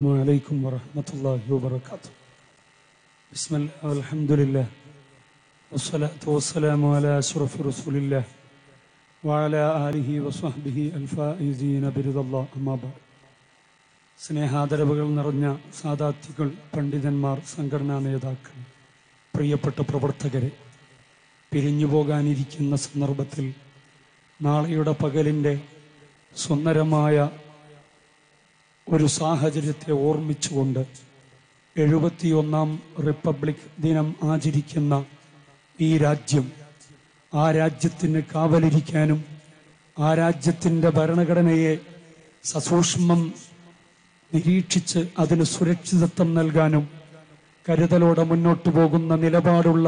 عليكم ورحمة الله وبركاته بسم الله والحمد لله والصلاة والسلام على أشرف رسول الله وعلى آله وصحبه الفائزين برضا الله أما بعد സ്നേഹാദരവുകൾ നിറഞ്ഞ സാദാത്യകൾ പണ്ഡിതന്മാർ സംഘടനാ നേതാക്കൾ പ്രിയപ്പെട്ട പ്രവർത്തകരെ പിരിഞ്ഞു പോകാനിരിക്കുന്ന സന്ദർഭത്തിൽ നാളെയുടെ പകലിൻ്റെ സുന്ദരമായ ഒരു സാഹചര്യത്തെ ഓർമ്മിച്ചുകൊണ്ട് എഴുപത്തിയൊന്നാം റിപ്പബ്ലിക് ദിനം ആചരിക്കുന്ന ഈ രാജ്യം ആ രാജ്യത്തിന് കാവലിരിക്കാനും ആ രാജ്യത്തിൻ്റെ ഭരണഘടനയെ സസൂക്ഷ്മം നിരീക്ഷിച്ച് അതിന് സുരക്ഷിതത്വം നൽകാനും കരുതലോടെ മുന്നോട്ടു പോകുന്ന നിലപാടുള്ള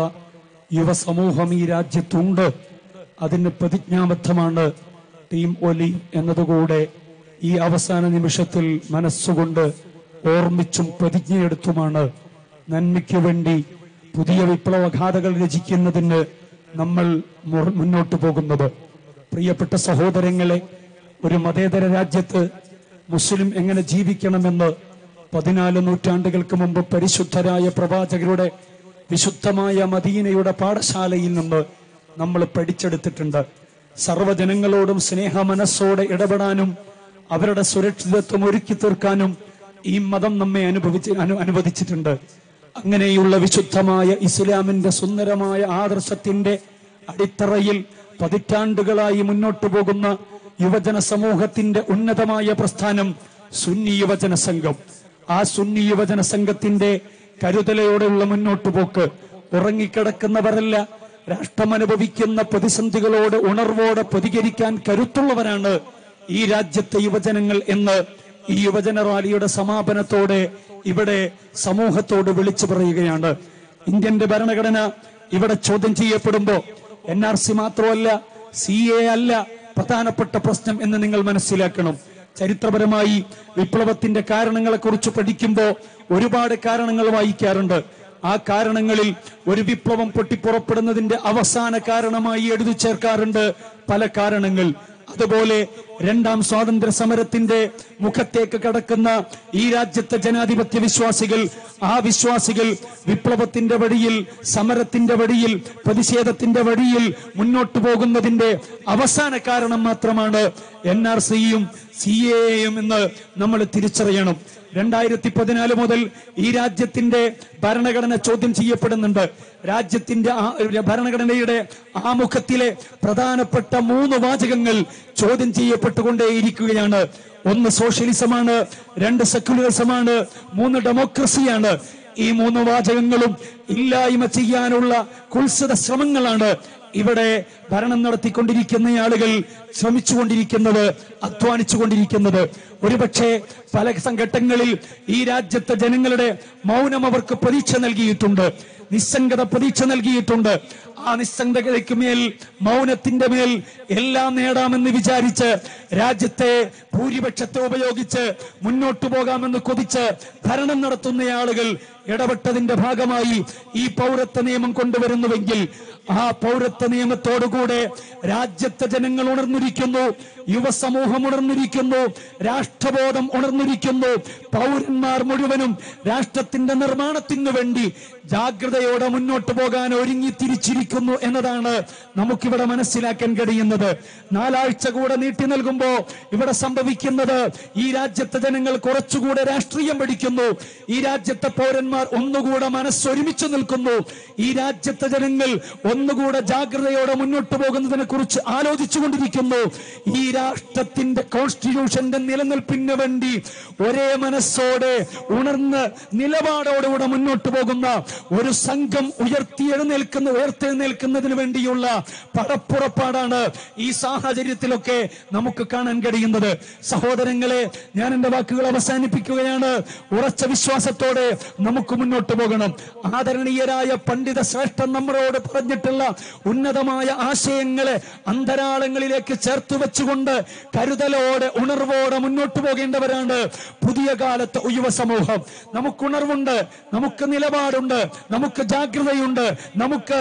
യുവസമൂഹം ഈ രാജ്യത്തുണ്ട് അതിന് പ്രതിജ്ഞാബദ്ധമാണ് ടീം ഒലി എന്നതുകൂടെ ഈ അവസാന നിമിഷത്തിൽ മനസ്സുകൊണ്ട് ഓർമ്മിച്ചും പ്രതിജ്ഞയെടുത്തുമാണ് നന്മയ്ക്ക് വേണ്ടി പുതിയ വിപ്ലവഗാഥകൾ രചിക്കുന്നതിന് നമ്മൾ മുർ- മുന്നോട്ടു പോകുന്നത് പ്രിയപ്പെട്ട സഹോദരങ്ങളെ ഒരു മതേതര രാജ്യത്ത് മുസ്ലിം എങ്ങനെ ജീവിക്കണമെന്ന് പതിനാല് നൂറ്റാണ്ടുകൾക്ക് മുമ്പ് പരിശുദ്ധരായ പ്രവാചകരുടെ വിശുദ്ധമായ മദീനയുടെ പാഠശാലയിൽ നിന്ന് നമ്മൾ പഠിച്ചെടുത്തിട്ടുണ്ട് സർവ്വജനങ്ങളോടും സ്നേഹ മനസ്സോടെ ഇടപെടാനും അവരുടെ സുരക്ഷിതത്വം ഒരുക്കി തീർക്കാനും ഈ മതം നമ്മെ അനുഭവിച്ച് അനു അനുവദിച്ചിട്ടുണ്ട് അങ്ങനെയുള്ള വിശുദ്ധമായ ഇസ്ലാമിന്റെ സുന്ദരമായ ആദർശത്തിന്റെ അടിത്തറയിൽ പതിറ്റാണ്ടുകളായി മുന്നോട്ടു പോകുന്ന യുവജന സമൂഹത്തിന്റെ ഉന്നതമായ പ്രസ്ഥാനം സുന്നി യുവജന സംഘം ആ സുന്നി യുവജന സംഘത്തിന്റെ കരുതലയോടെയുള്ള മുന്നോട്ടു പോക്ക് ഉറങ്ങിക്കിടക്കുന്നവരല്ല രാഷ്ട്രം അനുഭവിക്കുന്ന പ്രതിസന്ധികളോട് ഉണർവോടെ പ്രതികരിക്കാൻ കരുത്തുള്ളവരാണ് ഈ രാജ്യത്തെ യുവജനങ്ങൾ എന്ന് ഈ യുവജന റാലിയുടെ സമാപനത്തോടെ ഇവിടെ സമൂഹത്തോട് വിളിച്ചു പറയുകയാണ് ഇന്ത്യന്റെ ഭരണഘടന ഇവിടെ ചോദ്യം ചെയ്യപ്പെടുമ്പോ എൻ ആർ സി മാത്രമല്ല സി എ അല്ല പ്രധാനപ്പെട്ട പ്രശ്നം എന്ന് നിങ്ങൾ മനസ്സിലാക്കണം ചരിത്രപരമായി വിപ്ലവത്തിന്റെ കാരണങ്ങളെ കുറിച്ച് പഠിക്കുമ്പോൾ ഒരുപാട് കാരണങ്ങൾ വായിക്കാറുണ്ട് ആ കാരണങ്ങളിൽ ഒരു വിപ്ലവം പൊട്ടിപ്പുറപ്പെടുന്നതിന്റെ അവസാന കാരണമായി എഴുതി ചേർക്കാറുണ്ട് പല കാരണങ്ങൾ അതുപോലെ രണ്ടാം സ്വാതന്ത്ര്യ സമരത്തിന്റെ മുഖത്തേക്ക് കടക്കുന്ന ഈ രാജ്യത്തെ ജനാധിപത്യ വിശ്വാസികൾ ആ വിശ്വാസികൾ വിപ്ലവത്തിന്റെ വഴിയിൽ സമരത്തിന്റെ വഴിയിൽ പ്രതിഷേധത്തിന്റെ വഴിയിൽ മുന്നോട്ടു പോകുന്നതിന്റെ അവസാന കാരണം മാത്രമാണ് എൻ ആർ സിയും സി എയും എന്ന് നമ്മൾ തിരിച്ചറിയണം രണ്ടായിരത്തി പതിനാല് മുതൽ ഈ രാജ്യത്തിന്റെ ഭരണഘടന ചോദ്യം ചെയ്യപ്പെടുന്നുണ്ട് രാജ്യത്തിന്റെ ആ- ഭരണഘടനയുടെ ആമുഖത്തിലെ പ്രധാനപ്പെട്ട മൂന്ന് വാചകങ്ങൾ ചോദ്യം ചെയ്യപ്പെട്ടുകൊണ്ടേയിരിക്കുകയാണ് ഒന്ന് സോഷ്യലിസമാണ് രണ്ട് സെക്യുലറിസമാണ് മൂന്ന് ഡെമോക്രസിയാണ് ഈ മൂന്ന് വാചകങ്ങളും ഇല്ലായ്മ ചെയ്യാനുള്ള കുത്സിത ശ്രമങ്ങളാണ് ഇവിടെ ഭരണം നടത്തിക്കൊണ്ടിരിക്കുന്ന ആളുകൾ ശ്രമിച്ചുകൊണ്ടിരിക്കുന്നത് അധ്വാനിച്ചുകൊണ്ടിരിക്കുന്നത് ഒരുപക്ഷെ പല സംഘട്ടങ്ങളിൽ ഈ രാജ്യത്തെ ജനങ്ങളുടെ മൗനം അവർക്ക് പ്രതീക്ഷ നൽകിയിട്ടുണ്ട് നിസ്സംഗത പ്രതീക്ഷ നൽകിയിട്ടുണ്ട് ആ നിസ്സംഗതയ്ക്ക് മേൽ മൗനത്തിന്റെ മേൽ എല്ലാം നേടാമെന്ന് വിചാരിച്ച് രാജ്യത്തെ ഭൂരിപക്ഷത്തെ ഉപയോഗിച്ച് മുന്നോട്ടു പോകാമെന്ന് കൊതിച്ച് ഭരണം നടത്തുന്ന ആളുകൾ ഇടപെട്ടതിന്റെ ഭാഗമായി ഈ പൗരത്വ നിയമം കൊണ്ടുവരുന്നുവെങ്കിൽ ആ പൗരത്വ നിയമത്തോടുകൂടെ രാജ്യത്തെ ജനങ്ങൾ ഉണർന്നിരിക്കുന്നു യുവസമൂഹം ഉണർന്നിരിക്കുന്നു രാഷ്ട്രബോധം ഉണർന്നിരിക്കുന്നു പൗരന്മാർ മുഴുവനും രാഷ്ട്രത്തിന്റെ നിർമ്മാണത്തിനു വേണ്ടി ജാഗ്രതയോടെ മുന്നോട്ട് പോകാൻ ഒരുങ്ങി തിരിച്ചിരിക്കുന്നു എന്നതാണ് നമുക്കിവിടെ മനസ്സിലാക്കാൻ കഴിയുന്നത് നാലാഴ്ച കൂടെ നീട്ടി നൽകുമ്പോ ഇവിടെ സംഭവിക്കുന്നത് ഈ രാജ്യത്തെ ജനങ്ങൾ കുറച്ചുകൂടെ രാഷ്ട്രീയം പഠിക്കുന്നു ഈ രാജ്യത്തെ പൗരന്മാർ ഒന്നുകൂടെ മനസ്സൊരുമിച്ച് നിൽക്കുന്നു ഈ രാജ്യത്തെ ജനങ്ങൾ ഒന്നുകൂടെ ജാഗ്രതയോടെ മുന്നോട്ട് പോകുന്നതിനെ കുറിച്ച് ആലോചിച്ചു കൊണ്ടിരിക്കുന്നു ഈ രാഷ്ട്രത്തിന്റെ കോൺസ്റ്റിറ്റ്യൂഷന്റെ നിലനിൽപ്പിന് വേണ്ടി ഒരേ മനസ്സോടെ ഉണർന്ന് നിലപാടോടുകൂടെ മുന്നോട്ട് പോകുന്ന ഒരു സംഘം ഉയർത്തിയെഴുന്നേൽക്കുന്ന ഉയർത്തെഴുന്നേൽക്കുന്നതിന് വേണ്ടിയുള്ള പടപ്പുറപ്പാടാണ് ഈ സാഹചര്യത്തിലൊക്കെ നമുക്ക് കാണാൻ കഴിയുന്നത് സഹോദരങ്ങളെ ഞാൻ എന്റെ വാക്കുകൾ അവസാനിപ്പിക്കുകയാണ് ഉറച്ച വിശ്വാസത്തോടെ നമുക്ക് മുന്നോട്ട് പോകണം ആദരണീയരായ പണ്ഡിത ശ്രേഷ്ഠൻ നമ്മളോട് പറഞ്ഞിട്ടുള്ള ഉന്നതമായ ആശയങ്ങളെ അന്തരാളങ്ങളിലേക്ക് ചേർത്ത് വെച്ചുകൊണ്ട് കരുതലോടെ ഉണർവോടെ മുന്നോട്ട് പോകേണ്ടവരാണ് പുതിയ കാലത്തെ യുവ സമൂഹം നമുക്ക് ഉണർവുണ്ട് നമുക്ക് നിലപാടുണ്ട് നമുക്ക് ജാഗ്രതയുണ്ട് നമുക്ക് ഈ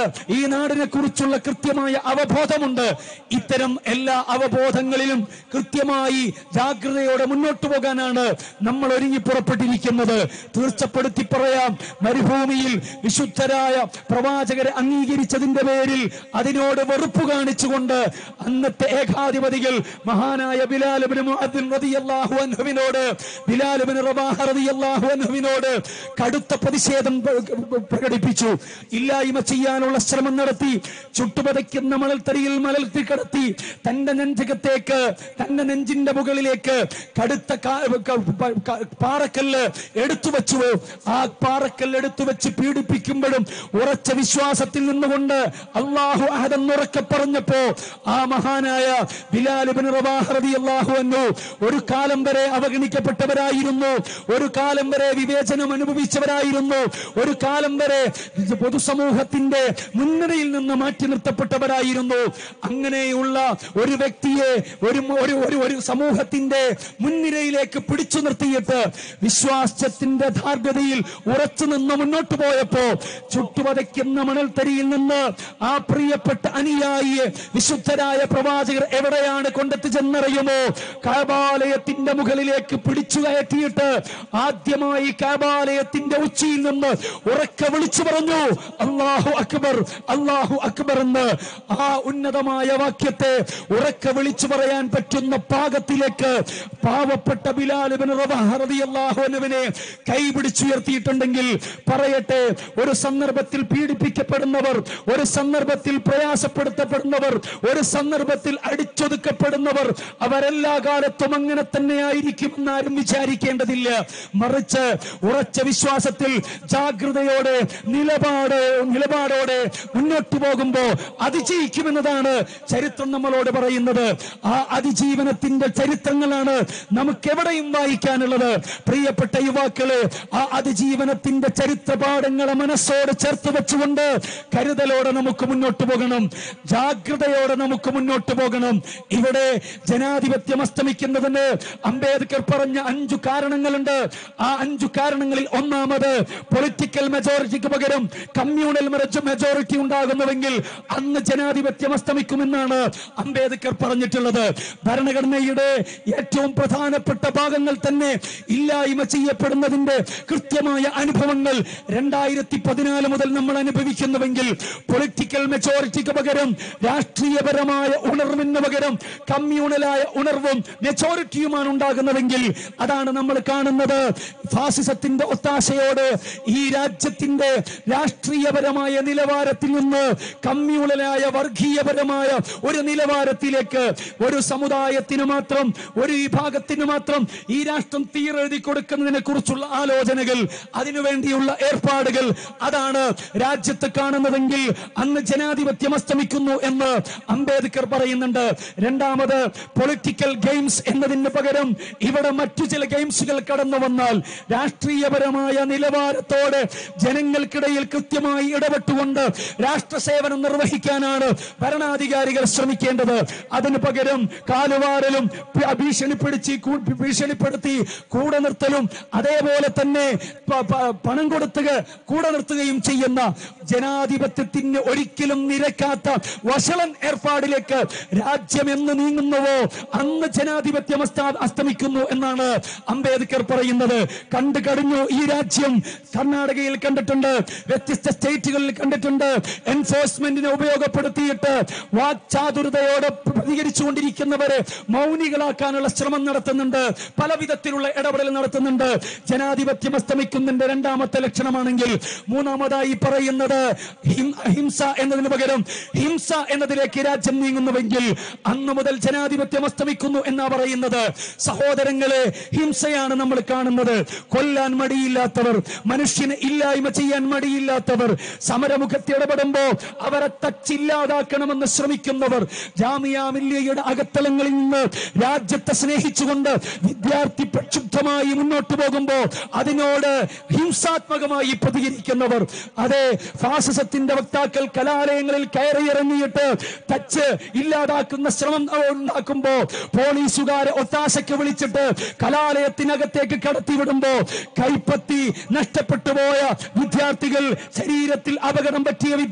ഈ നാടിനെ കുറിച്ചുള്ള കൃത്യമായ അവബോധമുണ്ട് ഇത്തരം എല്ലാ അവബോധങ്ങളിലും കൃത്യമായി ജാഗ്രതയോടെ മുന്നോട്ട് പോകാനാണ് നമ്മൾ ഒരുങ്ങി പുറപ്പെട്ടിരിക്കുന്നത് തീർച്ചപ്പെടുത്തി പറയാം മരുഭൂമിയിൽ വിശുദ്ധരായ പ്രവാചകരെ അംഗീകരിച്ചതിന്റെ പേരിൽ അതിനോട് വെറുപ്പ് കാണിച്ചുകൊണ്ട് അന്നത്തെ ഏകാധിപതികൾ മഹാനായ ബിലാലുബിന് റളിയല്ലാഹു അൻഹുവിനോട് ബിലാലുബിന് റബാഹ റളിയല്ലാഹു അൻഹുവിനോട് കടുത്ത പ്രതിഷേധം പ്ര- പ്രകടിപ്പിച്ചു ഇല്ലായ്മ ചെയ്യാനുള്ള ശ്രമം നടത്തി ചുട്ടുപതയ്ക്കുന്ന മണൽത്തരിയിൽ മലർത്തി കടത്തി തന്റെ നെഞ്ചകത്തേക്ക് തന്റെ നെഞ്ചിന്റെ മുകളിലേക്ക് കടുത്ത കാ- ക- പ- ക- പാറക്കല്ല് എടുത്തു വെച്ചു ആ പാറക്കല്ല് എടുത്തു വെച്ച് പീഡിപ്പിക്കുമ്പോഴും ഉറച്ച വിശ്വാസത്തിൽ നിന്നുകൊണ്ട് അള്ളാഹു അഹദെന്നുറക്കെ പറഞ്ഞപ്പോ ആ മഹാനായ ബിലാലിബിൻ റബാഹു അന്നു ഒരു കാലം വരെ അവഗണിക്കപ്പെട്ടവരായിരുന്നു ഒരു കാലം വരെ വിവേചനം അനുഭവിച്ചവരായിരുന്നു ഒരു കാലം വരെ പൊതുസമൂഹത്തിന്റെ മുൻനിരയിൽ നിന്ന് മാറ്റി നിർത്തപ്പെട്ടവരായിരുന്നു അങ്ങനെയുള്ള ഒരു വ്യക്തിയെ ഒരു ഒരു ഒരു ഒരു സമൂഹത്തിന്റെ മുൻനിരയിലേക്ക് പിടിച്ചു നിർത്തിയിട്ട് വിശ്വാസത്തിന്റെ ധാർമ്മികതയിൽ ഉറച്ചു നിന്ന് മുന്നോട്ട് പോയപ്പോ ചുട്ടുവതയ്ക്കുന്ന മണൽത്തരിയിൽ നിന്ന് ആ പ്രിയപ്പെട്ട അനുയായിയെ വിശുദ്ധരായ പ്രവാചകർ എവിടെയാണ് കൊണ്ടെത്തിച്ചെന്നറിയുമോ കാബാലയത്തിന്റെ മുകളിലേക്ക് പിടിച്ചു കയറ്റിയിട്ട് ആദ്യമായി കാബാലയത്തിന്റെ ഉച്ചിയിൽ നിന്ന് ഉറക്കെ വിളിച്ചു പറഞ്ഞു അള്ളാഹു അക്ബർ അള്ളാഹു അക്ബർ എന്ന് ആ ഉന്നതമായ വാക്യത്തെ ഉറക്കെ വിളിച്ചു പറയാൻ പറ്റുന്ന പാകത്തിലേക്ക് പാവപ്പെട്ട ബിലാലിബിന് റബാഹറിയാഹുവിനെ കൈപിടിച്ചുയർത്തിയിട്ടുണ്ടെങ്കിൽ പറയട്ടെ ഒരു സന്ദർഭത്തിൽ പീഡിപ്പിക്കപ്പെടുന്നവർ ഒരു സന്ദർഭത്തിൽ പ്രയാസപ്പെടുത്തപ്പെടുന്നവർ ഒരു സന്ദർഭത്തിൽ അടിച്ചൊതുക്കപ്പെടുന്നവർ അവരെല്ലാ കാലത്തും അങ്ങനെ തന്നെ ആയിരിക്കും ആരും വിചാരിക്കേണ്ടതില്ല മറിച്ച് ഉറച്ച വിശ്വാസത്തിൽ ജാഗ്രതയോടെ നിലപാട് നിലപാടോടെ മുന്നോട്ട് പോകുമ്പോ അതിജയിക്കുമെന്നതാണ് ചരിത്രം നമ്മളോട് പറയുന്നത് ആ അതിജീവനത്തിന്റെ ചരിത്രങ്ങളാണ് നമുക്ക് എവിടെയും വായിക്കാനുള്ളത് പ്രിയപ്പെട്ട യുവാക്കള് ആ അതിജീവനത്തിന്റെ ചരിത്ര പാഠങ്ങളെ മനസ്സോട് ചേർത്ത് വെച്ചുകൊണ്ട് കരുതലോടെ നമുക്ക് മുന്നോട്ട് പോകണം ജാഗ്രതയോടെ നമുക്ക് മുന്നോട്ട് പോകണം ഇവിടെ ജനാധിപത്യം അസ്തമിക്കുന്നതിന് അംബേദ്കർ പറഞ്ഞ അഞ്ചു കാരണങ്ങളുണ്ട് ആ അഞ്ചു കാരണങ്ങളിൽ ഒന്നാമത് പൊളിറ്റിക്കൽ മെജോറിറ്റിക്ക് പകരം കമ്മ്യൂണൽ മെജോറിറ്റി ഉണ്ടാകുന്നുവെങ്കിൽ അന്ന് ജനാധിപത്യം അസ്തമിക്കുമെന്നാണ് അംബേദ്കർ പറഞ്ഞിട്ടുള്ളത് ഭരണഘടനയുടെ ഏറ്റവും പ്രധാനപ്പെട്ട ഭാഗങ്ങൾ തന്നെ ഇല്ലായ്മ ചെയ്യപ്പെടുന്നതിന്റെ കൃത്യമായ അനുഭവങ്ങൾ രണ്ടായിരത്തി പതിനാല് മുതൽ നമ്മൾ അനുഭവിക്കുന്നുവെങ്കിൽ പൊളിറ്റിക്കൽ മെജോറിറ്റിക്ക് പകരം രാഷ്ട്രീയപരമായ ഉണർവിന് പകരം കമ്മ്യൂണലായ ഉണർവും മെജോറിറ്റിയുമാണ് ഉണ്ടാകുന്നതെങ്കിൽ അതാണ് നമ്മൾ കാണുന്നത് ഫാസിസത്തിന്റെ ഒത്താശയോട് ഈ രാജ്യത്തിന്റെ രാഷ്ട്രീയപരമായ നിലവാരത്തിൽ നിന്ന് കമ്മ്യൂണലായ വർഗീയപരമായ ഒരു നിലവാരത്തിലേക്ക് ഒരു സമുദായത്തിന് മാത്രം ഒരു വിഭാഗത്തിന് മാത്രം ഈ രാഷ്ട്രം തീരെഴുതി കൊടുക്കുന്നതിനെ കുറിച്ചുള്ള ആലോചനകൾ അതിനുവേണ്ടിയുള്ള ഏർപ്പാടുകൾ അതാണ് രാജ്യത്ത് കാണുന്നതെങ്കിൽ അന്ന് ജനാധിപത്യം അസ്തമിക്കുന്നു എന്ന് അംബേദ്കർ പറയുന്നുണ്ട് രണ്ടാമത് പൊളിറ്റിക്കൽ ഗെയിംസ് എന്നതിന് പകരം ഇവിടെ മറ്റു ചില ഗെയിംസുകൾ കടന്നു വന്നാൽ രാഷ്ട്രീയപരമായ നിലവാരത്തോടെ ജനങ്ങൾക്കിടയിൽ കൃത്യമായി ഇടപെട്ടുകൊണ്ട് രാഷ്ട്ര സേവനം നിർവഹിക്കാനാണ് ഭരണാധികാരികൾ ശ്രമിക്കേണ്ടത് അതിനു പകരം കാലുവാരലും ഭ- ഭീഷണിപ്പെടുത്തി കൂ- ഭീഷണിപ്പെടുത്തി കൂടെ നിർത്തലും അതേപോലെ തന്നെ പ- പ- പണം കൊടുത്തുക കൂടെ നിർത്തുകയും ചെയ്യുന്ന ജനാധിപത്യത്തിന് ഒരിക്കലും നിരക്കാത്ത വഷളൻ ഏർപ്പാടിലേക്ക് രാജ്യം എന്ന് നീങ്ങുന്നുവോ അന്ന് ജനാധിപത്യം അസ്ത- അസ്തമിക്കുന്നു എന്നാണ് അംബേദ്കർ പറയുന്നത് കണ്ടു കഴിഞ്ഞു ഈ രാജ്യം കർണാടകയിൽ കണ്ടിട്ടുണ്ട് വ്യത്യസ്ത സ്റ്റേറ്റുകളിൽ കണ്ടിട്ടുണ്ട് എൻഫോഴ്സ്മെന്റിനെ ഉപയോഗപ്പെടുത്തിയിട്ട് വാക്ചാതുരതയോടെ പ്രതികരിച്ചുകൊണ്ടിരിക്കുന്നവരെ മൗനികളാക്കാനുള്ള ശ്രമം നടത്തുന്നുണ്ട് പല വിധത്തിലുള്ള ഇടപെടൽ നടത്തുന്നുണ്ട് ജനാധിപത്യം അസ്തമിക്കുന്നതിന്റെ രണ്ടാമത്തെ ലക്ഷണമാണെങ്കിൽ മൂന്നാമതായി പറയുന്നത് ഹിം- ഹിംസ എന്നതിന് പകരം ഹിംസ എന്നതിലേക്ക് രാജ്യം നീങ്ങുന്നുവെങ്കിൽ അന്ന് മുതൽ ജനാധിപത്യം അസ്തമിക്കുന്നു എന്നാ പറയുന്നത് സഹോദരങ്ങളെ ഹിംസയാണ് നമ്മൾ കാണുന്നത് കൊല്ലാൻ മടിയില്ലാത്തവർ മനുഷ്യനെ ഇല്ലായ്മ ചെയ്യാൻ മടിയില്ലാത്തവർ സമരമുഖത്ത് ഇടപെടുമ്പോ അവരെ തച്ചില്ലാതാക്കണമെന്ന് ശ്രമിക്കുന്നവർ ജാമിയ മില്ലിയയുടെ അകത്തളങ്ങളിൽ നിന്ന് രാജ്യത്തെ സ്നേഹിച്ചുകൊണ്ട് വിദ്യാർത്ഥി പ്രക്ഷുബ്ധമായി മുന്നോട്ട് പോകുമ്പോ അതിനോട് ഹിംസാത്മകമായി പ്രതികരിക്കുന്നവർ അതെ ഫാസിസത്തിന്റെ വക്താക്കൾ കലാലയങ്ങളിൽ കയറിയിറങ്ങിയിട്ട് തച്ച് ഇല്ലാതാക്കുന്ന ശ്രമം അവർ ഉണ്ടാക്കുമ്പോ പോലീസുകാരെ ഒത്താശയ്ക്ക് വിളിച്ചിട്ട് കലാലയത്തിനകത്തേക്ക് കടത്തിവിടുമ്പോ കൈപ്പത്തി നഷ്ടപ്പെട്ടു പോയ വിദ്യാർത്ഥികൾ ശരീരത്തിൽ അപകടം പറ്റിയ വിദ്യാർത്ഥി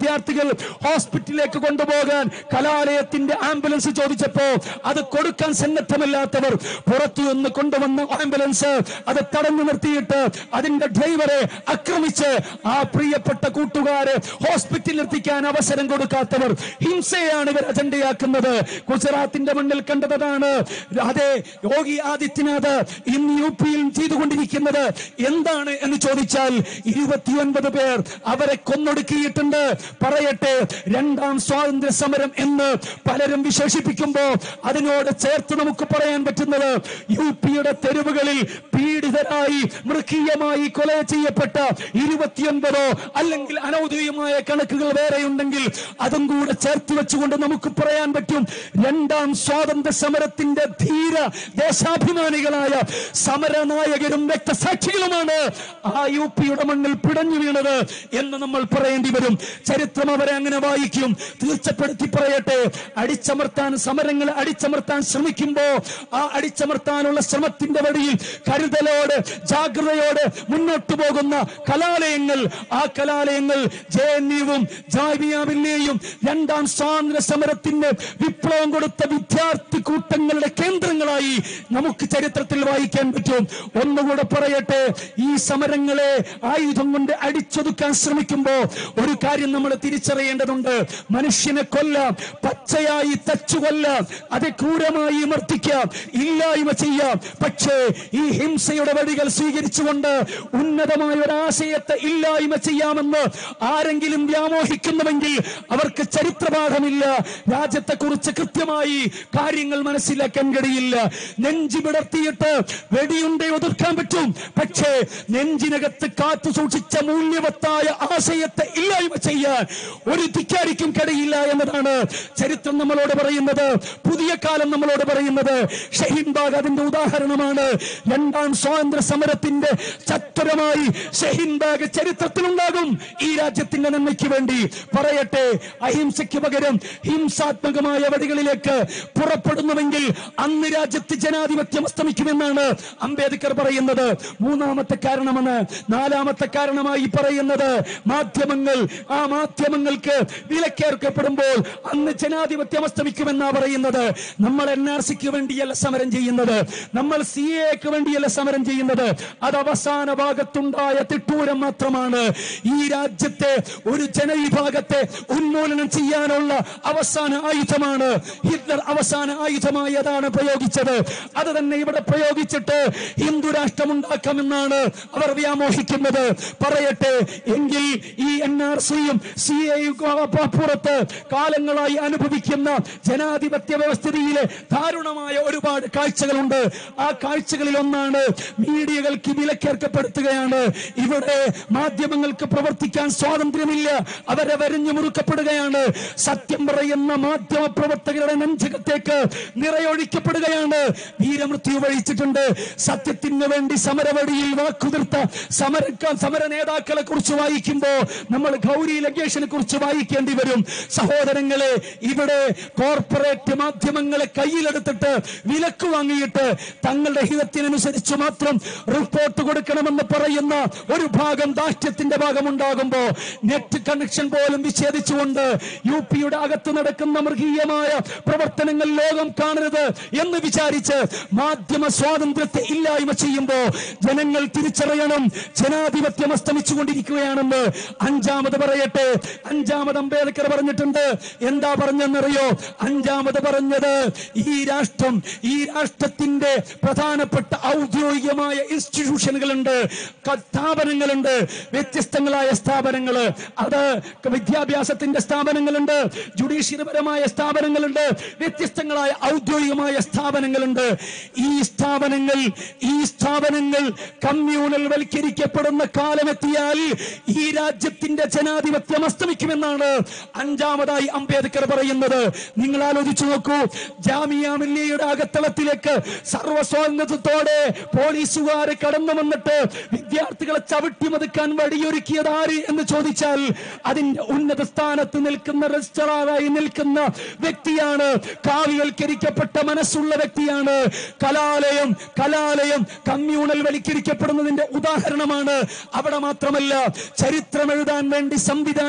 വിദ്യാർത്ഥികൾ ഹോസ്പിറ്റലിലേക്ക് കൊണ്ടുപോകാൻ കലാലയത്തിന്റെ ആംബുലൻസ് ചോദിച്ചപ്പോ അത് കൊടുക്കാൻ സന്നദ്ധമല്ലാത്തവർ പുറത്തു നിന്ന് കൊണ്ടുവന്ന ആംബുലൻസ് അത് തടഞ്ഞു നിർത്തിയിട്ട് അതിന്റെ ഡ്രൈവറെ ആക്രമിച്ച് ആ പ്രിയപ്പെട്ട കൂട്ടുകാരെ ഹോസ്പിറ്റലിൽ എത്തിക്കാൻ അവസരം കൊടുക്കാത്തവർ ഹിംസയാണ് ഇവർ അജണ്ടയാക്കുന്നത് ഗുജറാത്തിന്റെ മണ്ണിൽ കണ്ടതാണ് അതെ യോഗി ആദിത്യനാഥ് ഇന്ന് യു പിയിൽ ചെയ്തുകൊണ്ടിരിക്കുന്നത് എന്താണ് എന്ന് ചോദിച്ചാൽ ഇരുപത്തിയൊൻപത് പേർ അവരെ കൊന്നൊടുക്കിയിട്ടുണ്ട് പറയട്ടെ രണ്ടാം സ്വാതന്ത്ര്യ സമരം എന്ന് പലരും വിശേഷിപ്പിക്കുമ്പോ അതിനോട് ചേർത്ത് നമുക്ക് പറയാൻ പറ്റുന്നത് യു പിയുടെ തെരുവുകളിൽ പീഡിതരായി മൃഗീയമായി കൊല ചെയ്യപ്പെട്ട ഇരുപത്തിയൊൻപതോ അല്ലെങ്കിൽ അനൗദ്യോഗികമായ കണക്കുകൾ വേറെയുണ്ടെങ്കിൽ അതും കൂടെ ചേർത്ത് വെച്ചുകൊണ്ട് നമുക്ക് പറയാൻ പറ്റും രണ്ടാം സ്വാതന്ത്ര്യ സമരത്തിന്റെ ധീര ദേശാഭിമാനികളായ സമരനായകരും രക്തസാക്ഷികളുമാണ് ആ യു പിയുടെ മണ്ണിൽ പിടഞ്ഞു വീണത് എന്ന് നമ്മൾ പറയേണ്ടി വരും ചരിത്രം അവരെ അങ്ങനെ വായിക്കും തീർച്ചപ്പെടുത്തി പറയട്ടെ അടിച്ചമർത്താൻ സമരങ്ങളെ അടിച്ചമർത്താൻ ശ്രമിക്കുമ്പോ ആ അടിച്ചമർത്താനുള്ള ശ്രമത്തിന്റെ വഴിയിൽ കരുതലോട് ജാഗ്രതയോടെ മുന്നോട്ട് പോകുന്ന കലാലയങ്ങൾ ആ കലാലയങ്ങൾ ജെ എൻ യുവും ജാമിയാവില്ലെയും രണ്ടാം സ്വാതന്ത്ര്യ സമരത്തിന് വിപ്ലവം കൊടുത്ത വിദ്യാർത്ഥി കൂട്ടങ്ങളുടെ കേന്ദ്രങ്ങളായി നമുക്ക് ചരിത്രത്തിൽ വായിക്കാൻ പറ്റും ഒന്നുകൂടെ പറയട്ടെ ഈ സമരങ്ങളെ ആയുധം കൊണ്ട് അടിച്ചൊതുക്കാൻ ശ്രമിക്കുമ്പോ ഒരു കാര്യം നമ്മൾ തിരിച്ചറിയേണ്ടതുണ്ട് മനുഷ്യനെ കൊല്ലാം പച്ചയായി തച്ചു കൊല്ലാം അത് ക്രൂരമായി മർദ്ദിക്കാം ഇല്ലായ്മ ചെയ്യാം പക്ഷേ ഈ ഹിംസയുടെ വഴികൾ സ്വീകരിച്ചുകൊണ്ട് ഉന്നതമായ ഒരു ആശയത്തെ ഇല്ലായ്മ ചെയ്യാമെന്ന് ആരെങ്കിലും വ്യാമോഹിക്കുന്നുവെങ്കിൽ അവർക്ക് ചരിത്രപാഠമില്ല രാജ്യത്തെ കുറിച്ച് കൃത്യമായി കാര്യങ്ങൾ മനസ്സിലാക്കാൻ കഴിയില്ല നെഞ്ചി വിടർത്തിയിട്ട് വെടിയുണ്ട ഒതുക്കാൻ പറ്റും പക്ഷേ നെഞ്ചിനകത്ത് കാത്തു സൂക്ഷിച്ച മൂല്യവത്തായ ആശയത്തെ ഇല്ലായ്മ ചെയ്യാൻ ഒരു ധിക്കാരിക്കും കഴിയില്ല എന്നതാണ് ചരിത്രം നമ്മളോട് പറയുന്നത് പുതിയ കാലം നമ്മളോട് പറയുന്നത് ഷഹീൻ ബാഗ് അതിന്റെ ഉദാഹരണമാണ് രണ്ടാം സ്വാതന്ത്ര്യ സമരത്തിന്റെ ചത്തുരമായി ഷഹീൻ ബാഗ് ചരിത്രത്തിലുണ്ടാകും ഈ രാജ്യത്തിന്റെ നന്മയ്ക്ക് വേണ്ടി പറയട്ടെ അഹിംസയ്ക്ക് പകരം ഹിംസാത്മകമായ വഴികളിലേക്ക് പുറപ്പെടുന്നുവെങ്കിൽ അന്ന് രാജ്യത്ത് ജനാധിപത്യം അസ്തമിക്കുമെന്നാണ് അംബേദ്കർ പറയുന്നത് മൂന്നാമത്തെ കാരണമെന്ന് നാലാമത്തെ കാരണമായി പറയുന്നത് മാധ്യമങ്ങൾ ആ മാധ്യമങ്ങൾക്ക് വിലക്കേർക്കപ്പെടുമ്പോൾ അന്ന് ജനാധിപത്യം അസ്തമിക്കുമെന്നാ പറയുന്നത് നമ്മൾ എൻ ആർ സിക്ക് വേണ്ടിയല്ല സമരം ചെയ്യുന്നത് നമ്മൾ സി എക്ക് വേണ്ടിയല്ല സമരം ചെയ്യുന്നത് അത് അവസാന ഭാഗത്തുണ്ടായ തിട്ടൂരം മാത്രമാണ് ഈ രാജ്യത്തെ ഒരു ജനവിഭാഗത്തെ ഉന്മൂലനം ചെയ്യാനുള്ള അവസാന ആയുധമാണ് ഹിറ്റ്ലർ അവസാന ആയുധമായി അതാണ് പ്രയോഗിച്ചത് അത് തന്നെ ഇവിടെ പ്രയോഗിച്ചിട്ട് ഹിന്ദു രാഷ്ട്രമുണ്ടാക്കാമെന്നാണ് അവർ വ്യാമോഹിക്കുന്നത് പറയട്ടെ എങ്കിൽ ഈ എൻ ആർ സിയും സി എയും പുറത്ത് കാലങ്ങളായി അനുഭവിക്കുന്ന ജനാധിപത്യ വ്യവസ്ഥിതിയിലെ ദാരുണമായ ഒരുപാട് കാഴ്ചകളുണ്ട് ആ കാഴ്ചകളിൽ ഒന്നാണ് മീഡിയകൾക്ക് വിലക്കേർക്കപ്പെടുത്തുകയാണ് ഇവിടെ മാധ്യമങ്ങൾക്ക് പ്രവർത്തിക്കാൻ സ്വാതന്ത്ര്യമില്ല അവരെ വരിഞ്ഞു മുറുക്കപ്പെടുകയാണ് സത്യം പറയുന്ന മാധ്യമ പ്രവർത്തകരുടെ നെഞ്ചകത്തേക്ക് നിറയൊഴിക്കപ്പെടുകയാണ് വീരമൃത്യു വഹിച്ചിട്ടുണ്ട് സത്യത്തിന് വേണ്ടി സമരവഴിയിൽ വാക്കുതിർത്ത സമര സമര നേതാക്കളെ കുറിച്ച് വായിക്കുമ്പോ നമ്മൾ ഗൗരി ലഗേഷിനെ കുറിച്ച് വായിക്കേണ്ടി വരും സഹോദരങ്ങളെ ഇവിടെ കോർപ്പറേറ്റ് മാധ്യമങ്ങളെ കയ്യിലെടുത്തിട്ട് വിലക്ക് വാങ്ങിയിട്ട് തങ്ങളുടെ ഹിതത്തിനനുസരിച്ച് മാത്രം റിപ്പോർട്ട് കൊടുക്കണമെന്ന് പറയുന്ന ഒരു ഭാഗം ദാഷ്ട്യത്തിന്റെ ഭാഗമുണ്ടാകുമ്പോ നെറ്റ് കണക്ഷൻ പോലും വിച്ഛേദിച്ചുകൊണ്ട് യു പിയുടെ അകത്ത് നടക്കുന്ന മൃഗീയമായ പ്രവർത്തനങ്ങൾ ലോകം കാണരുത് എന്ന് വിചാരിച്ച് മാധ്യമ സ്വാതന്ത്ര്യത്തെ ഇല്ലായ്മ ചെയ്യുമ്പോ ജനങ്ങൾ തിരിച്ചറിയണം ജനാധിപത്യം അസ്തമിച്ചുകൊണ്ടിരിക്കുകയാണെന്ന് അഞ്ചാമത് പറയട്ടെ അഞ്ചാമത് അംബേദ്കർ പറഞ്ഞിട്ടുണ്ട് എന്താ പറഞ്ഞെന്നറിയോ അഞ്ചാമത് പറഞ്ഞത് ഈ രാഷ്ട്രം ഈ രാഷ്ട്രത്തിന്റെ പ്രധാനപ്പെട്ട ഔദ്യോഗികമായ ഇൻസ്റ്റിറ്റ്യൂഷനുകളുണ്ട് ക- സ്ഥാപനങ്ങളുണ്ട് വ്യത്യസ്തങ്ങളായ സ്ഥാപനങ്ങൾ അത് വിദ്യാഭ്യാസത്തിന്റെ സ്ഥാപനങ്ങളുണ്ട് ജുഡീഷ്യറിപരമായ സ്ഥാപനങ്ങളുണ്ട് വ്യത്യസ്തങ്ങളായ ഔദ്യോഗികമായ സ്ഥാപനങ്ങളുണ്ട് ഈ സ്ഥാപനങ്ങൾ ഈ സ്ഥാപനങ്ങൾ കമ്മ്യൂണൽ വൽക്കരിക്കപ്പെടുന്ന കാലമെത്തിയാൽ ഈ രാജ്യത്തിന്റെ ജനാധിപത്യം അസ്തമിക്കുമെന്നാണ് അഞ്ചാമതായി അംബേദ്കർ പറയുന്നത് നിങ്ങൾ ആലോചിച്ചു നോക്കൂ ജാമിയ മില്ലിയുടെ അകത്തളത്തിലേക്ക് സർവസ്വാതന്ത്ര്യത്തോടെ പോലീസുകാർ കടന്നു വന്നിട്ട് വിദ്യാർത്ഥികളെ ചവിട്ടിമതുക്കാൻ വഴിയൊരുക്കിയത് ആര് എന്ന് ചോദിച്ചാൽ അതിന്റെ ഉന്നത സ്ഥാനത്ത് നിൽക്കുന്ന രജിസ്ട്രാറായി നിൽക്കുന്ന വ്യക്തിയാണ് കാവ്യവൽക്കരിക്കപ്പെട്ട മനസ്സുള്ള വ്യക്തിയാണ് കലാലയം കലാലയം കമ്മ്യൂണൽ വൽക്കരിക്കപ്പെടുന്നതിന്റെ ഉദാഹരണമാണ് അവിടെ മാത്രമല്ല ചരിത്രം എഴുതാൻ വേണ്ടി സംവിധാനം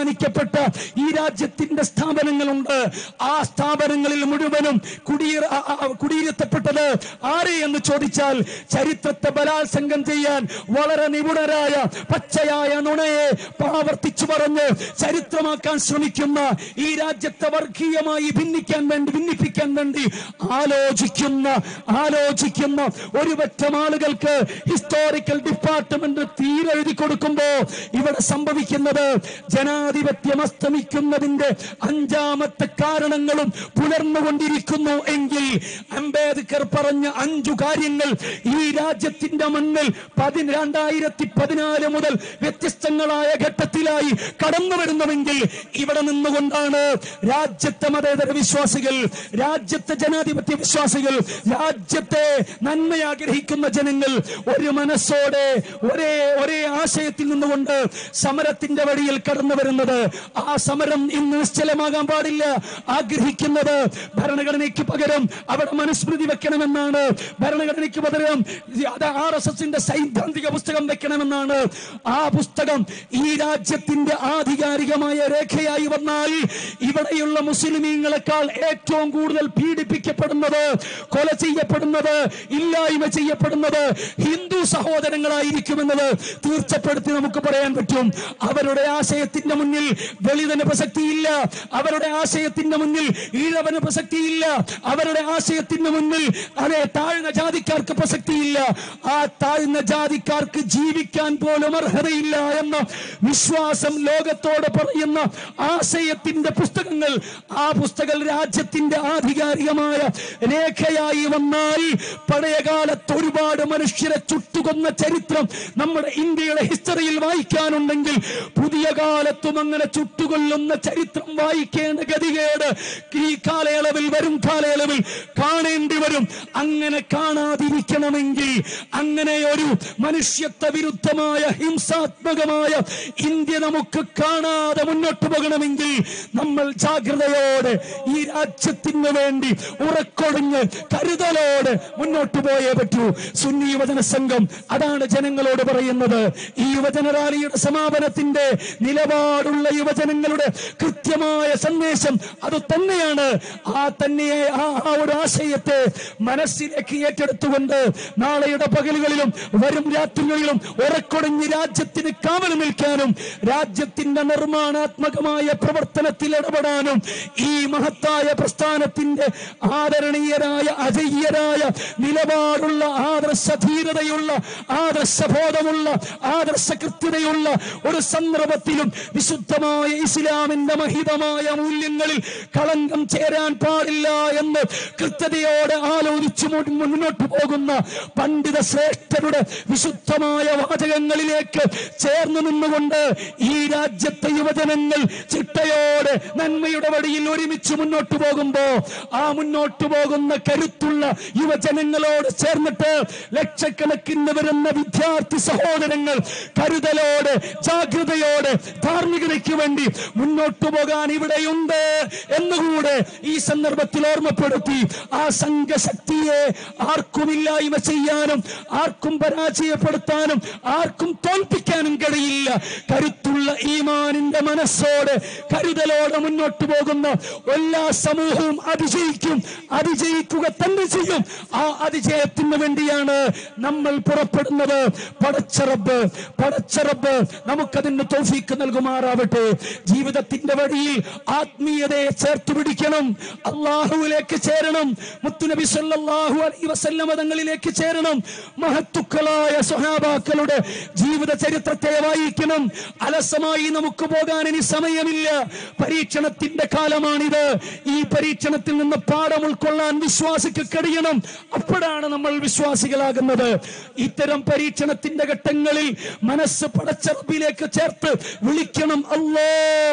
തീരുമാനിക്കപ്പെട്ട ഈ രാജ്യത്തിന്റെ സ്ഥാപനങ്ങളുണ്ട് ആ സ്ഥാപനങ്ങളിൽ മുഴുവനും കുടിയിറ ആ- ആ- കുടിയിരുത്തപ്പെട്ടത് ആര് എന്ന് ചോദിച്ചാൽ ചരിത്രത്തെ ബലാത്സംഗം ചെയ്യാൻ വളരെ നിപുണരായ പച്ചയായ നുണയെ ആവർത്തിച്ചു പറഞ്ഞ് ചരിത്രമാക്കാൻ ശ്രമിക്കുന്ന ഈ രാജ്യത്തെ വർഗീയമായി ഭിന്നിക്കാൻ വേണ്ടി ഭിന്നിപ്പിക്കാൻ വേണ്ടി ആലോചിക്കുന്ന ആലോചിക്കുന്ന ഒരു പറ്റം ആളുകൾക്ക് ഹിസ്റ്റോറിക്കൽ ഡിപ്പാർട്ട്മെന്റ് തീരെഴുതി കൊടുക്കുമ്പോ ഇവിടെ സംഭവിക്കുന്നത് ജനാധിപത്യം അസ്തമിക്കുന്നതിന്റെ അഞ്ചാമത്തെ കാരണങ്ങളും പുലർന്നുകൊണ്ടിരിക്കുന്നു എങ്കിൽ അംബേദ്കർ പറഞ്ഞ അഞ്ചു കാര്യങ്ങൾ ഈ രാജ്യത്തിന്റെ മണ്ണിൽ പതിരണ്ടായിരത്തി പതിനാല് മുതൽ വ്യത്യസ്തങ്ങളായ ഘട്ടത്തിലായി കടന്നു വരുന്നുവെങ്കിൽ ഇവിടെ നിന്നുകൊണ്ടാണ് രാജ്യത്തെ മതേതര വിശ്വാസികൾ രാജ്യത്തെ ജനാധിപത്യ വിശ്വാസികൾ രാജ്യത്തെ നന്മ ആഗ്രഹിക്കുന്ന ജനങ്ങൾ ഒരു മനസ്സോടെ ഒരേ ഒരേ ആശയത്തിൽ നിന്നുകൊണ്ട് സമരത്തിന്റെ വഴിയിൽ കടന്നു വരുന്നത് ആ സമരം ഇന്ന് നിശ്ചലമാകാൻ പാടില്ല ആഗ്രഹിക്കുന്നത് ഭരണഘടനയ്ക്ക് പകരം അവിടെ മനുസ്മൃതി വെക്കണമെന്നാണ് ഭരണഘടനയ്ക്ക് പകരം അത് ആർ എസ് എസിന്റെ സൈദ്ധാന്തിക പുസ്തകം വെക്കണമെന്നാണ് ആ പുസ്തകം ഈ രാജ്യത്തിന്റെ ആധികാരികമായ രേഖയായി വന്നാൽ ഇവിടെയുള്ള മുസ്ലിമീങ്ങളെക്കാൾ ഏറ്റവും കൂടുതൽ പീഡിപ്പിക്കപ്പെടുന്നത് കൊല ചെയ്യപ്പെടുന്നത് ഇല്ലായ്മ ചെയ്യപ്പെടുന്നത് ഹിന്ദു സഹോദരങ്ങളായിരിക്കുമെന്നത് തീർച്ചപ്പെടുത്തി നമുക്ക് പറയാൻ പറ്റും അവരുടെ ആശയത്തിന്റെ മുന്നിൽ ദളിതന് പ്രസക്തിയില്ല അവരുടെ ആശയത്തിന്റെ മുന്നിൽ ഈഴവന് പ്രസക്തിയില്ല അവരുടെ ആശയത്തിന്റെ മുന്നിൽ അതെ താഴ്ന്ന ജാതിക്കാർക്ക് പ്രസക്തിയില്ല ആ താഴ്ന്ന ജാതിക്കാർക്ക് ജീവിക്കാൻ പോലും അർഹതയില്ല എന്ന വിശ്വാസം ലോകത്തോട് പറയുന്ന ആശയത്തിന്റെ പുസ്തകങ്ങൾ ആ പുസ്തകം രാജ്യത്തിന്റെ ആധികാരികമായ രേഖയായി വന്നാൽ പഴയകാലത്ത് ഒരുപാട് മനുഷ്യരെ ചുട്ടുകൊന്ന ചരിത്രം നമ്മുടെ ഇന്ത്യയുടെ ഹിസ്റ്ററിയിൽ വായിക്കാനുണ്ടെങ്കിൽ പുതിയ കാലത്തും അങ്ങനെ ചുട്ടുകൊല്ലുന്ന ചരിത്രം വായിക്കേണ്ട ഗതികേട് ഈ കാലയളവിൽ വരും കാലയളവിൽ കാണേണ്ടി വരും അങ്ങനെ കാണാതിരിക്കണമെങ്കിൽ അങ്ങനെ ഒരു മനുഷ്യത്വ വിരുദ്ധമായ ഹിംസാത്മകമായ ഇന്ത്യ നമുക്ക് കാണാതെ മുന്നോട്ട് പോകണമെങ്കിൽ നമ്മൾ ജാഗ്രതയോടെ ഈ രാജ്യത്തിന് വേണ്ടി ഉറക്കൊടിഞ്ഞ് കരുതലോടെ മുന്നോട്ട് പോയേ പറ്റൂ സുന്നി യുവജന സംഘം അതാണ് ജനങ്ങളോട് പറയുന്നത് ഈ യുവജന റാലിയുടെ സമാപനത്തിന്റെ നിലപാടുള്ള യുവജനങ്ങളുടെ കൃത്യമായ സന്ദേശം അത് തന്നെയാണ് ആ തന്നെ ആ ആ ഒരു ആശയത്തെ മനസ്സിലേക്ക് ഏറ്റെടുത്തുകൊണ്ട് നാളെയുടെ പകലുകളിലും വരും രാത്രികളിലും ഉറക്കൊടിഞ്ഞ് രാജ്യത്തിന് കാവൽ നിൽക്കാനും രാജ്യത്തിന്റെ നിർമ്മാണാത്മകമായ പ്രവർത്തനത്തിൽ ഇടപെടാനും ഈ മഹത്തായ പ്രസ്ഥാനത്തിന്റെ ആദരണീയരായ അജയ്യരായ നിലപാടുള്ള ആദർശധീരതയുള്ള ആദർശബോധമുള്ള ആദർശ കൃത്യതയുള്ള ഒരു സന്ദർഭത്തിലും വിശുദ്ധമായ ഇസ്ലാമിന്റെ മഹിതമായ മൂല്യങ്ങളിൽ കളങ്കം ചേരാൻ പാടില്ല എന്ന് കൃത്യതയോടെ ആലോചിച്ചു മു- മുന്നോട്ട് പോകുന്ന പണ്ഡിത ശ്രേഷ്ഠരുടെ വിശുദ്ധമായ വാചകങ്ങളിലേക്ക് ചേർന്ന് നിന്നുകൊണ്ട് ഈ രാജ്യത്തെ യുവജനങ്ങൾ ചിട്ടയോടെ നന്മയുടെ വഴിയിൽ ഒരുമിച്ച് മുന്നോട്ട് പോകുമ്പോ ആ മുന്നോട്ട് പോകുന്ന കരുത്തുള്ള യുവജനങ്ങളോട് ചേർന്നിട്ട് ലക്ഷക്കണക്കിന് വരുന്ന വിദ്യാർത്ഥി സഹോദരങ്ങൾ കരുതലോടെ ജാഗ്രതയോടെ ധാർമ്മികതയ്ക്ക് വേണ്ടി മുന്നോട്ട് പോകാൻ ഇവിടെയുണ്ട് എന്നുകൂടെ ഈ സന്ദർഭത്തിൽ ഓർമ്മപ്പെടുത്തി ആ സംഘശക്തിയെ ആർക്കുമില്ലായ്മ ചെയ്യാനും ആർക്കും പരാജയപ്പെടുത്താനും ആർക്കും തോൽപ്പിക്കാനും കഴിയില്ല കരുത്തുള്ള ഈമാനിന്റെ മനസ്സോടെ കരുതലോടെ മുന്നോട്ട് പോകുന്ന എല്ലാ സമൂഹവും അതിജയിക്കും അതിജയിക്കുക തന്നെ ചെയ്യും ആ അതിജയത്തിന് വേണ്ടിയാണ് നമ്മൾ പുറപ്പെടുന്നത് പടച്ചറബ് പടച്ചറബ് നമുക്കതിന് തൗഫീക്ക് നൽകുമാറാവട്ടെ ജീവിതത്തിന്റെ വഴിയിൽ ആത്മീയതയെ ചേർത്ത് പിടിക്കണം അള്ളാഹുവിലേക്ക് ചേരണം മുത്തുനബി സല്ലല്ലാഹു അലൈഹി വസല്ലമ തങ്ങളിലേക്ക് ചേരണം മഹത്തുക്കളായ സ്വഹാബാക്കളുടെ ജീവിത ചരിത്രത്തെ വായിക്കണം അലസമായി നമുക്ക് പോകാൻ ഇനി സമയമില്ല പരീക്ഷണത്തിന്റെ കാലമാണിത് ഈ പരീക്ഷണത്തിൽ നിന്ന് പാഠം ഉൾക്കൊള്ളാൻ വിശ്വാസിക്ക് കഴിയണം അപ്പോഴാണ് നമ്മൾ വിശ്വാസികളാകുന്നത് ഇത്തരം പരീക്ഷണത്തിന്റെ ഘട്ടങ്ങളിൽ മനസ്സ് പടച്ചറപ്പിലേക്ക് ചേർത്ത് വിളിക്കണം അല്ലോ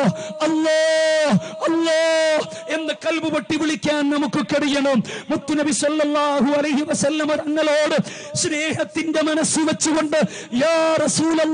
അല്ലോ അല്ലോ എന്ന് കൽബ് പൊട്ടി വിളിക്കാൻ നമുക്ക് കഴിയണം മുത്തുനബി സല്ലല്ലാഹു അലൈഹി വസല്ലമ തങ്ങളോട് സ്നേഹത്തിന്റെ മനസ്സ് വെച്ചുകൊണ്ട് യാ റസൂലല്ലാ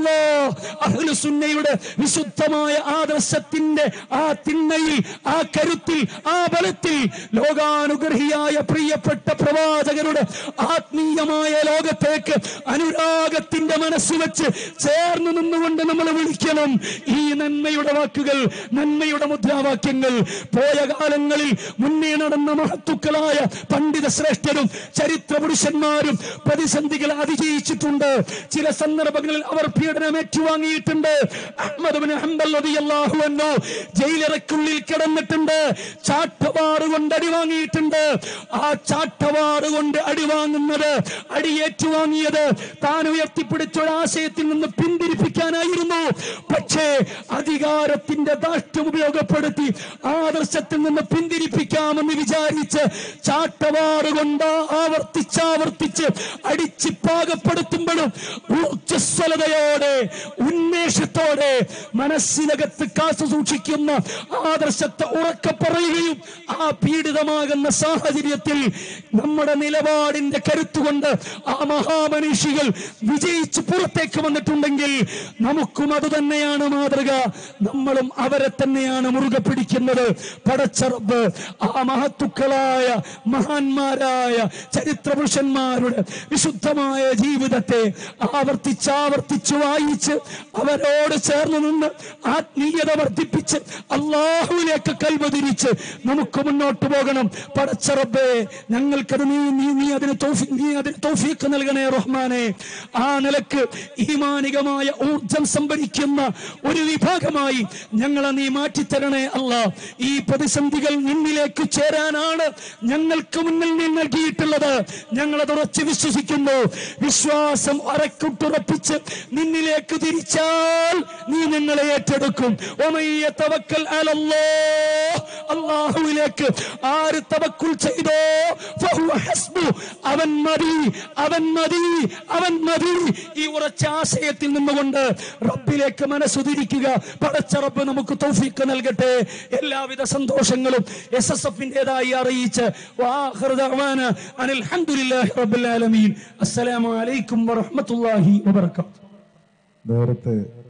അല്ലാ അഹ്ലുസുന്നയുടെ വിശുദ്ധമായ ആദർശത്തിന്റെ ആ തിണ്ണയിൽ ആ കരുത്തിൽ ആ ബലത്തിൽ ലോകാനുഗ്രഹിയായ പ്രിയപ്പെട്ട പ്രവാചകരുടെ ആത്മീയമായ ലോകത്തേക്ക് അനുരാഗത്തിന്റെ മനസ്സ് വെച്ച് ചേർന്ന് നിന്നുകൊണ്ട് നമ്മൾ വിളിക്കണം ഈ നന്മയുടെ വാക്കുകൾ നന്മയുടെ മുദ്രാവാക്യങ്ങൾ പോയ കാലങ്ങളിൽ മുന്നേ നടന്ന മഹത്തുക്കളായ പണ്ഡിത ശ്രേഷ്ഠരും ചരിത്ര പുരുഷന്മാരും പ്രതിസന്ധികൾ അതിജയിച്ചിട്ടുണ്ട് ചില സന്ദർഭങ്ങളിൽ അവർ പീഡനം ഏറ്റുവാങ്ങിയിട്ടുണ്ട് അഹ്മദ് ബിൻ ഹംബൽ റളിയല്ലാഹു അൻഹു ജയിലറക്കുള്ളിൽ കിടന്നിട്ടുണ്ട് ചാട്ടവാറ് കൊണ്ട് അടി വാങ്ങിയിട്ടുണ്ട് ആ ചാട്ടവാറ് കൊണ്ട് അടി വാങ്ങുന്നത് അടി ഏറ്റുവാങ്ങിയത് താൻ ഉയർത്തിപ്പിടിച്ച ഒരു ആശയത്തിൽ നിന്ന് പിന്തിരിപ്പിക്കാനായിരുന്നു പക്ഷേ അധികാരത്തിന്റെ ദാഷ്ട്യം ഉപയോഗപ്പെടുത്തി ആദർശത്തിൽ നിന്ന് പിന്തിരിപ്പിക്കാമെന്ന് വിചാരിച്ച് ചാട്ടവാറ് കൊണ്ട് ആവർത്തിച്ചാവർത്തിച്ച് അടിച്ച് പാകപ്പെടുത്തുമ്പോഴും ഊർജ്ജസ്വലതയോടെ ഉന്മേഷത്തോടെ മനസ്സിനകത്ത് കാത്തു സൂക്ഷിക്കുന്ന ആദർശത്തെ ഉറക്കെ പറയുകയും ആ പീഡിതമാകുന്ന സാഹചര്യത്തിൽ നമ്മുടെ നിലപാടിന്റെ കരുത്തുകൊണ്ട് ആ മഹാമനുഷികൾ വിജയിച്ച് പുറത്തേക്ക് വന്നിട്ടുണ്ടെങ്കിൽ നമുക്കും അത് തന്നെയാണ് മാതൃക നമ്മളും അവരെ തന്നെയാണ് മുറുകെ പിടിക്കുന്നത് പടച്ചറബ് ആ മഹത്തുക്കളായ മഹാന്മാരായ ചരിത്ര പുരുഷന്മാരുടെ വിശുദ്ധമായ ജീവിതത്തെ ആവർത്തിച്ചാവർത്തിച്ച് വായിച്ച് അവരോട് ചേർന്ന് നിന്ന് ആത്മീയത വർദ്ധിപ്പിച്ച് അള്ളാഹുവിലേക്ക് കൽവതിരിച്ച് നമുക്ക് മുന്നോട്ട് പോകണം പടച്ചറബേ ഞങ്ങൾക്കത് നീ നീ നീ അതിന് തൗഫീ- നീ അതിന് തൗഫീഖ് നൽകണേ റഹ്മാനെ ആ നിലക്ക് ഈമാനികമായ ഊർജം സംഭരിക്കുന്ന ഒരു വിഭാഗമായി ഞങ്ങളെ നീ മാറ്റിത്തരണേ അല്ല ഈ പ്രതിസന്ധികൾ നിന്നിലേക്ക് ചേരാനാണ് ഞങ്ങൾക്ക് മുന്നിൽ നീ നൽകിയിട്ടുള്ളത് ഞങ്ങളത് ഉറച്ച് വിശ്വസിക്കുന്നു വിശ്വാസം അറക്കുട്ടുറപ്പിച്ച് നിന്നിലേക്ക് തിരിച്ചാൽ നീ ഞങ്ങളെ ഏറ്റെടുക്കും ഒമയ്യ തവക്കൽ അലല്ലാഹ്. അള്ളാഹുവിലേക്ക് ആര് തവക്കുൽ ചെയ്തോ ഫഹുവ ഹസ്ബു. അവൻ മതി അവൻ മതി അവൻ മതി ഈ ഉറച്ച ആശയത്തിൽ നിന്നുകൊണ്ട് റബ്ബിലേക്ക് മനസ്സുതിരിക്കുക പടച്ച റബ്ബ് നമുക്ക് തൗഫീക്ക് നൽകട്ടെ എല്ലാവിധ സന്തോഷങ്ങളും എസ് എസ് എഫിൻ്റെതായി അറിയിച്ച് വാഹിറു ദഅ്വാന അനിൽ ഹംദുലില്ലാഹി റബ്ബിൽ ആലമീൻ അസ്സലാമു അലൈക്കും വറഹ്മത്തുള്ളാഹി വബറകാതുഹു നേരത്തെ